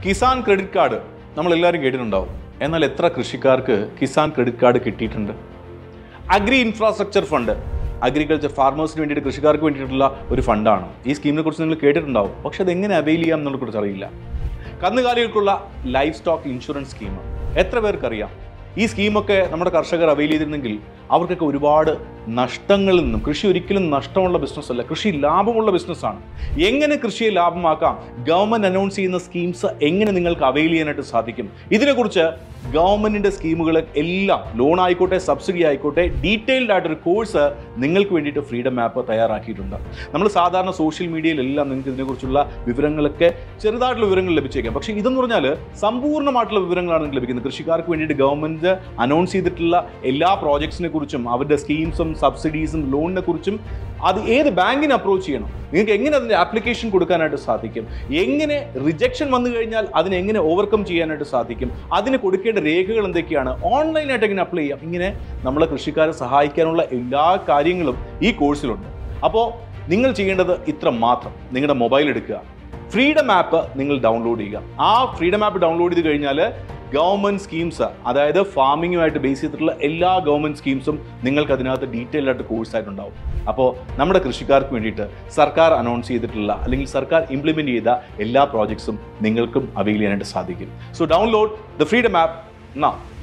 Kisan credit card നമ്മൾ എല്ലാവരും കേട്ടിട്ടുണ്ടാവും എന്നാൽ എത്ര കൃഷിക്കാർക്ക് കിസാൻ ക്രെഡിറ്റ് കാർഡ് കിട്ടിയിട്ടുണ്ട് അഗ്രി ഇൻഫ്രാസ്ട്രക്ചർ ഫണ്ട് അഗ്രികൾച്ചർ ഫാർമേഴ്സിന് വേണ്ടിയിട്ട് കൃഷിക്കാർക്ക് വേണ്ടിയിട്ടുള്ള ഒരു ഫണ്ടാണ് ഈ സ്കീമിനെ കുറിച്ച് നിങ്ങൾ കേട്ടിട്ടുണ്ടാവും പക്ഷെ അത് എങ്ങനെ അവെയിൽ ചെയ്യാം എന്നുള്ള കുറിച്ച് അറിയില്ല കന്നുകാലികൾക്കുള്ള ലൈഫ് സ്റ്റോക്ക് ഇൻഷുറൻസ് സ്കീം എത്ര പേർക്കറിയാം ഈ സ്കീമൊക്കെ നമ്മുടെ കർഷകർ അവെയിൽ ചെയ്തിരുന്നെങ്കിൽ അവർക്കൊക്കെ ഒരുപാട് നഷ്ടങ്ങളിൽ നിന്നും കൃഷി ഒരിക്കലും നഷ്ടമുള്ള ബിസിനസ് അല്ല കൃഷി ലാഭമുള്ള ബിസിനസ്സാണ് എങ്ങനെ കൃഷിയെ ലാഭമാക്കാം ഗവൺമെന്റ് അനൗൺസ് ചെയ്യുന്ന സ്കീംസ് എങ്ങനെ നിങ്ങൾക്ക് അവെയിൽ ചെയ്യാനായിട്ട് സാധിക്കും ഇതിനെക്കുറിച്ച് ഗവൺമെന്റിന്റെ സ്കീമുകൾ എല്ലാം ലോൺ ആയിക്കോട്ടെ സബ്സിഡി ആയിക്കോട്ടെ ഡീറ്റെയിൽഡ് ആയിട്ടൊരു കോഴ്സ് നിങ്ങൾക്ക് വേണ്ടിയിട്ട് ഫ്രീഡം ആപ്പ് തയ്യാറാക്കിയിട്ടുണ്ട് നമ്മൾ സാധാരണ സോഷ്യൽ മീഡിയയിലെല്ലാം നിങ്ങൾക്ക് ഇതിനെക്കുറിച്ചുള്ള വിവരങ്ങളൊക്കെ ചെറുതായിട്ടുള്ള വിവരങ്ങൾ ലഭിച്ചേക്കാം പക്ഷേ ഇതെന്ന് പറഞ്ഞാൽ സമ്പൂർണ്ണമായിട്ടുള്ള വിവരങ്ങളാണ് നിങ്ങൾക്ക് ലഭിക്കുന്നത് കൃഷിക്കാർക്ക് വേണ്ടിയിട്ട് ഗവൺമെന്റ് അനൗൺസ് ചെയ്തിട്ടുള്ള എല്ലാ പ്രോജക്ട്സിനെ കുറിച്ചും അവരുടെ സ്കീംസും സബ്സിഡീസും ലോണിനെ കുറിച്ചും അത് ഏത് ബാങ്കിന് അപ്രോച്ച് ചെയ്യണം നിങ്ങൾക്ക് എങ്ങനെ അതിൻ്റെ ആപ്ലിക്കേഷൻ കൊടുക്കാനായിട്ട് സാധിക്കും എങ്ങനെ റിജക്ഷൻ വന്നു കഴിഞ്ഞാൽ അതിനെ എങ്ങനെ ഓവർകം ചെയ്യാനായിട്ട് സാധിക്കും അതിന് കൊടുക്കേണ്ട രേഖകൾ എന്തൊക്കെയാണ് ഓൺലൈനായിട്ട് എങ്ങനെ അപ്ലൈ ചെയ്യാം ഇങ്ങനെ നമ്മളെ കൃഷിക്കാരെ സഹായിക്കാനുള്ള എല്ലാ കാര്യങ്ങളും ഈ കോഴ്സിലുണ്ട് അപ്പോൾ നിങ്ങൾ ചെയ്യേണ്ടത് ഇത്ര മാത്രം നിങ്ങളുടെ മൊബൈൽ എടുക്കുക ഫ്രീഡം ആപ്പ് നിങ്ങൾ ഡൗൺലോഡ് ചെയ്യുക ആ ഫ്രീഡം ആപ്പ് ഡൗൺലോഡ് ചെയ്ത് കഴിഞ്ഞാൽ ഗവൺമെന്റ് സ്കീംസ് അതായത് ഫാമിങ്ങുമായിട്ട് ബേസ് ചെയ്തിട്ടുള്ള എല്ലാ ഗവൺമെന്റ് സ്കീംസും നിങ്ങൾക്ക് അതിനകത്ത് ഡീറ്റെയിൽ ആയിട്ട് കോഴ്സ് ആയിട്ടുണ്ടാവും അപ്പോൾ നമ്മുടെ കൃഷിക്കാർക്ക് വേണ്ടിയിട്ട് സർക്കാർ അനൗൺസ് ചെയ്തിട്ടുള്ള അല്ലെങ്കിൽ സർക്കാർ ഇംപ്ലിമെന്റ് ചെയ്ത എല്ലാ പ്രോജക്ട്സും നിങ്ങൾക്കും അവൈൽ ചെയ്യാനായിട്ട് സാധിക്കും so download the freedom app നാ